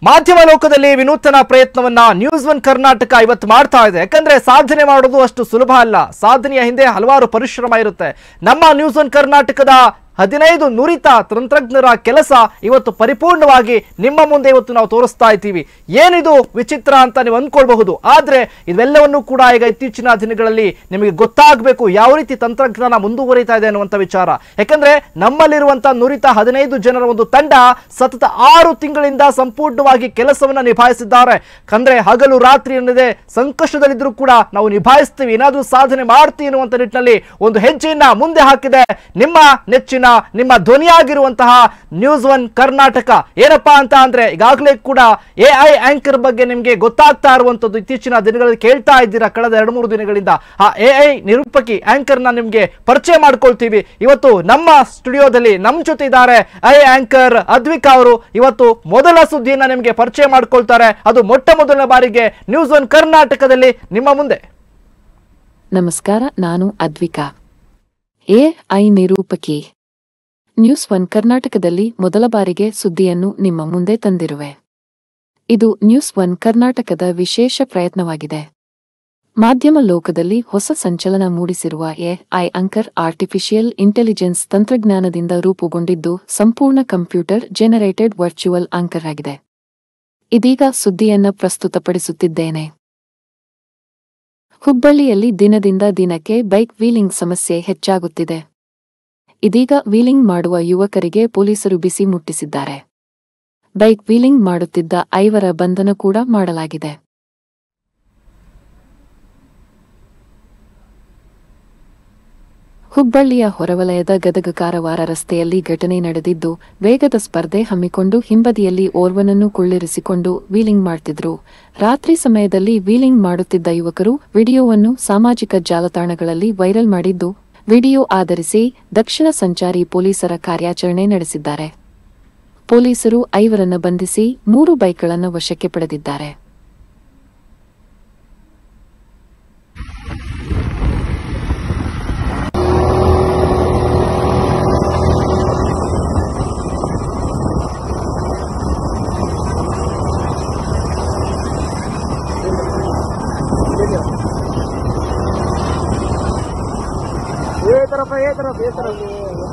ಮಾಧ್ಯಮ ಲೋಕದಲ್ಲಿ ವಿನೂತನ ಪ್ರಯತ್ನವನ್ನ ನ್ಯೂಸ್ ಒನ್ ಕರ್ನಾಟಕ ಇವತ್ತು ಮಾಡ್ತಾ ಇದೆ ಯಾಕಂದ್ರೆ ಸಾಧನೆ ಮಾಡೋದು ಅಷ್ಟು ಸುಲಭ ಅಲ್ಲ ಸಾಧನೆಯ ಹಿಂದೆ ಹಲವಾರು ಪರಿಶ್ರಮ ಇರುತ್ತೆ ನಮ್ಮ ನ್ಯೂಸ್ ಒನ್ ಕರ್ನಾಟಕದ ಹದಿನೈದು ನುರಿತ ತಂತ್ರಜ್ಞರ ಕೆಲಸ ಇವತ್ತು ಪರಿಪೂರ್ಣವಾಗಿ ನಿಮ್ಮ ಮುಂದೆ ಇವತ್ತು ನಾವು ತೋರಿಸ್ತಾ ಇದ್ದೀವಿ ಏನಿದು ವಿಚಿತ್ರ ಅಂತ ನೀವು ಅಂದ್ಕೊಳ್ಬಹುದು ಆದ್ರೆ ಇವೆಲ್ಲವನ್ನೂ ಕೂಡ ಈಗ ಇತ್ತೀಚಿನ ದಿನಗಳಲ್ಲಿ ನಿಮಗೆ ಗೊತ್ತಾಗಬೇಕು ಯಾವ ರೀತಿ ತಂತ್ರಜ್ಞಾನ ಮುಂದುವರಿತಾ ಇದೆ ಅನ್ನುವಂಥ ವಿಚಾರ ಯಾಕಂದ್ರೆ ನಮ್ಮಲ್ಲಿರುವಂತಹ ನುರಿತ ಹದಿನೈದು ಜನರ ಒಂದು ತಂಡ ಸತತ ಆರು ತಿಂಗಳಿಂದ ಸಂಪೂರ್ಣವಾಗಿ ಕೆಲಸವನ್ನ ನಿಭಾಯಿಸಿದ್ದಾರೆ ಅಂದ್ರೆ ಹಗಲು ರಾತ್ರಿ ಎನ್ನದೆ ಸಂಕಷ್ಟದಲ್ಲಿದ್ದರೂ ಕೂಡ ನಾವು ನಿಭಾಯಿಸ್ತೀವಿ ಏನಾದ್ರೂ ಸಾಧನೆ ಮಾಡ್ತೀವಿ ಅನ್ನುವಂಥ ನಿಟ್ಟಿನಲ್ಲಿ ಒಂದು ಹೆಜ್ಜೆಯನ್ನ ಮುಂದೆ ಹಾಕಿದೆ ನಿಮ್ಮ ನೆಚ್ಚಿನ ನಿಮ್ಮ ಧ್ವನಿಯಾಗಿರುವಂತಹ ನ್ಯೂಸ್ ಒನ್ ಕರ್ನಾಟಕ ಏನಪ್ಪಾ ಅಂತ ಅಂದ್ರೆ ಈಗಾಗಲೇ ಕೂಡ ಎ ಐ ಆಂಕರ್ ಬಗ್ಗೆ ನಿಮಗೆ ಗೊತ್ತಾಗ್ತಾ ಇರುವಂತದ್ದು ಇತ್ತೀಚಿನ ದಿನಗಳಲ್ಲಿ ಕೇಳ್ತಾ ಇದ್ದೀರಾ ಕಳೆದ ಎರಡು ಮೂರು ದಿನಗಳಿಂದ ಆ ಎ ಐ ನಿರೂಪಕಿ ಆಂಕರ್ ನ ನಿಮ್ಗೆ ಪರಿಚಯ ಮಾಡ್ಕೊಳ್ತೀವಿ ಇವತ್ತು ನಮ್ಮ ಸ್ಟುಡಿಯೋದಲ್ಲಿ ನಮ್ಮ ಜೊತೆ ಇದ್ದಾರೆ ಐ ಆಂಕರ್ ಅದ್ವಿಕಾ ಅವರು ಇವತ್ತು ಮೊದಲ ಸುದ್ದಿಯನ್ನ ನಿಮಗೆ ಪರಿಚಯ ಮಾಡ್ಕೊಳ್ತಾರೆ ಅದು ಮೊಟ್ಟ ಮೊದಲನೇ ಬಾರಿಗೆ ನ್ಯೂಸ್ ಒನ್ ಕರ್ನಾಟಕದಲ್ಲಿ ನಿಮ್ಮ ಮುಂದೆ ನಮಸ್ಕಾರ ನಾನು ಅದ್ವಿಕಾ ಎ ಐ ನಿರೂಪಕಿ ನ್ಯೂಸ್ ಒನ್ ಕರ್ನಾಟಕದಲ್ಲಿ ಮೊದಲ ಬಾರಿಗೆ ಸುದ್ದಿಯನ್ನು ನಿಮ್ಮ ಮುಂದೆ ತಂದಿರುವೆ ಇದು ನ್ಯೂಸ್ ಒನ್ ಕರ್ನಾಟಕದ ವಿಶೇಷ ಪ್ರಯತ್ನವಾಗಿದೆ ಮಾಧ್ಯಮ ಲೋಕದಲ್ಲಿ ಹೊಸ ಸಂಚಲನ ಮೂಡಿಸಿರುವ A I anchor artificial intelligence ತಂತ್ರಜ್ಞಾನದಿಂದ ರೂಪುಗೊಂಡಿದ್ದು ಸಂಪೂರ್ಣ ಕಂಪ್ಯೂಟರ್ ಜನರೇಟೆಡ್ ವರ್ಚುವಲ್ ಆಂಕರ್ ಆಗಿದೆ ಇದೀಗ ಸುದ್ದಿಯನ್ನ ಪ್ರಸ್ತುತಪಡಿಸುತ್ತಿದ್ದೇನೆ ಹುಬ್ಬಳ್ಳಿಯಲ್ಲಿ ದಿನದಿಂದ ದಿನಕ್ಕೆ ಬೈಕ್ ವೀಲಿಂಗ್ ಸಮಸ್ಯೆ ಹೆಚ್ಚಾಗುತ್ತಿದೆ ಇದೀಗ ವೀಲಿಂಗ್ ಮಾಡುವ ಯುವಕರಿಗೆ ಪೊಲೀಸರು ಬಿಸಿ ಮುಟ್ಟಿಸಿದ್ದಾರೆ ಬೈಕ್ ವೀಲಿಂಗ್ ಮಾಡುತ್ತಿದ್ದ ಐವರ ಬಂಧನ ಕೂಡ ಮಾಡಲಾಗಿದೆ ಹುಬ್ಬಳ್ಳಿಯ ಹೊರವಲಯದ ಗದಗ ಕಾರವಾರ ರಸ್ತೆಯಲ್ಲಿ ಘಟನೆ ನಡೆದಿದ್ದು ವೇಗದ ಸ್ಪರ್ಧೆ ಹಮ್ಮಿಕೊಂಡು ಹಿಂಬದಿಯಲ್ಲಿ ಓರ್ವನನ್ನು ಕುಳ್ಳಿರಿಸಿಕೊಂಡು ವೀಲಿಂಗ್ ಮಾಡ್ತಿದ್ರು ರಾತ್ರಿ ಸಮಯದಲ್ಲಿ ವೀಲಿಂಗ್ ಮಾಡುತ್ತಿದ್ದ ಯುವಕರು ವಿಡಿಯೋವನ್ನು ಸಾಮಾಜಿಕ ಜಾಲತಾಣಗಳಲ್ಲಿ ವೈರಲ್ ಮಾಡಿದ್ದು ವಿಡಿಯೋ ಆಧರಿಸಿ ದಕ್ಷಿಣ ಸಂಚಾರಿ ಪೊಲೀಸರ ಕಾರ್ಯಾಚರಣೆ ನಡೆಸಿದ್ದಾರೆ ಪೊಲೀಸರು ಐವರನ್ನ ಬಂಧಿಸಿ ಮೂರು ಬೈಕ್ಗಳನ್ನು ವಶಕ್ಕೆ ಪಡೆದಿದ್ದಾರೆ ये तरफ है ये तरफ ये तरफ